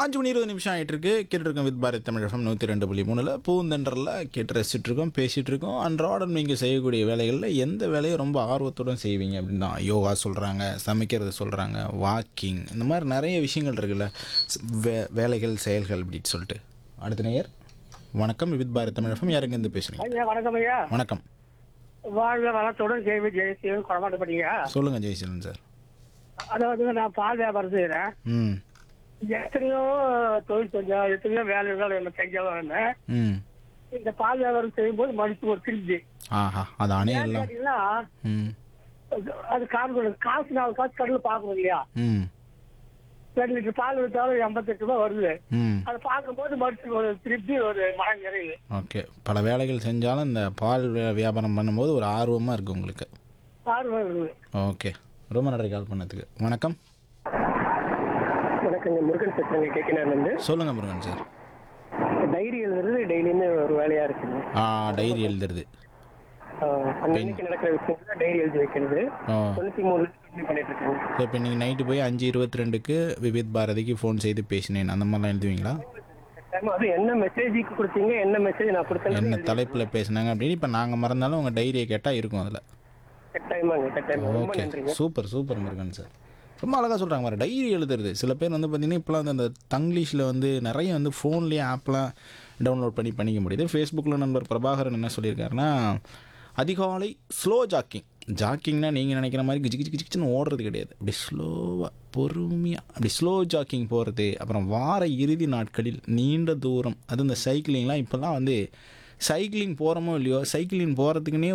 அஞ்சு மணி இருபது நிமிஷம் ஆகிட்டு இருக்கு கேட்டுருக்கோம் வித் பாரத் தமிழ் எஃப்எம் நூற்றி ரெண்டு புள்ளி மூணில் பூந்தென்றரில் கேட்டு ரசிச்சுட்டு இருக்கோம் பேசிகிட்டு இருக்கோம் அன்றாடம் நீங்கள் செய்யக்கூடிய வேலைகளில் எந்த வேலையை ரொம்ப ஆர்வத்துடன் செய்வீங்க அப்படின்னு தான் யோகா சொல்கிறாங்க சமைக்கிறது சொல்கிறாங்க வாக்கிங் இந்த மாதிரி நிறைய விஷயங்கள் இருக்குல்ல ஸ்- வே வேலைகள் செயல்கள் அப்படின்னு சொல்லிட்டு அடுத்த நேயர் வணக்கம் வித் பாரத் தமிழ் எஃப்எம் யாருங்க இருந்து பேசுகிறீங்க ஐயா வணக்கம் ஐயா வணக்கம் வாழ்க வளத்துடன் கேள்வி ஜெயசீலன் குடமாட்டப்பட்டீங்க சொல்லுங்கள் ஜெய்சீலன் சார் அதாவது நான் பால் வியாபாரம் செய்யறேன் ம் எத்தனையோ தொழில் செஞ்சோம் எத்தனையோ வேலைகள் என்ன செஞ்சவன் இருந்தேன். ம் இந்த பால் வியாபாரம் செய்யும்போது மனுஷன் ஒரு திருப்தி ஆஹா அதானே ஏன்னு எல்லாம் கேட்டீங்கன்னா ம் அது- அது காசு காசு நாலு காசு கடையில் பார்க்கணும் இல்லையா ம் ரெண்டு லிட்டர் பால் வித்தாலும் எண்பத்தெட்டு ரூபாய் வருது ம் அதை பார்க்கும்போது மனுஷனுக்கு ஒரு திருப்தி ஒரு மன நிறைவு ஓகே பல வேலைகள் செஞ்சாலும் இந்த பால் வி- வியாபாரம் பண்ணும்போது ஒரு ஆர்வமாக இருக்குது உங்களுக்கு ஆர்வம் இருக்குது ஓகே ரொம்ப நன்றி கால் பண்ணதுக்கு வணக்கம் வணக்கங்க முருகன் பேசுறேங்க கேட்கினார்லேருந்து சொல்லுங்கள் முருகன் சார் டைரி எழுதுறது டெய்லியுமே ஒரு வேலையா இருக்குங்க ஆ டைரி எழுதுறது அன்னைக்கு நடக்கிற விஷயங்களை டைரி எழுதி வைக்கிறது ஓ தொண்ணூத்தி மூணு பண்ணிட்டு இருக்கேங்க ஸோ இப்போ நீங்கள் நைட்டு போய் அஞ்சு இருபத்தி ரெண்டுக்கு விவித் பாரதிக்கு ஃபோன் செய்து பேசினேன் அந்த மாதிரிலாம் எழுதுவீங்களா டைம் அது என்ன மெசேஜுக்கு கொடுத்தீங்க என்ன மெசேஜ் நான் கொடுத்தேன் என்ன தலைப்பில் பேசுனாங்க அப்படின்னு இப்போ நாங்கள் மறந்தாலும் உங்கள் டைரியை கேட்டால் இருக்கும் அதில் கட்டாயமாங்க கட்டாயமா ரொம்ப ஓகே நன்றிங்க சூப்பர் சூப்பர் முருகன் சார் ரொம்ப அழகாக சொல்கிறாங்க மாதிரி டைரி எழுதுறது சில பேர் வந்து பார்த்திங்கன்னா இப்போலாம் வந்து அந்த தங்கிலீஷில் வந்து நிறைய வந்து ஃபோன்லேயே ஆப்லாம் டவுன்லோட் பண்ணி பண்ணிக்க முடியுது ஃபேஸ்புக்கில் நண்பர் பிரபாகரன் என்ன சொல்லியிருக்காருன்னா அதிகாலை ஸ்லோ ஜாக்கிங் ஜாக்கிங்னா நீங்கள் நினைக்கிற மாதிரி கிச்சு கிச்சு கிச்சு கிச்சுன்னு ஓடுறது கிடையாது அப்படி ஸ்லோவாக பொறுமையாக அப்படி ஸ்லோ ஜாக்கிங் போகிறது அப்புறம் வார இறுதி நாட்களில் நீண்ட தூரம் அது இந்த சைக்கிளிங்லாம் இப்போல்லாம் வந்து சைக்கிளிங் போகிறோமோ இல்லையோ சைக்கிளிங் போகிறதுக்குன்னே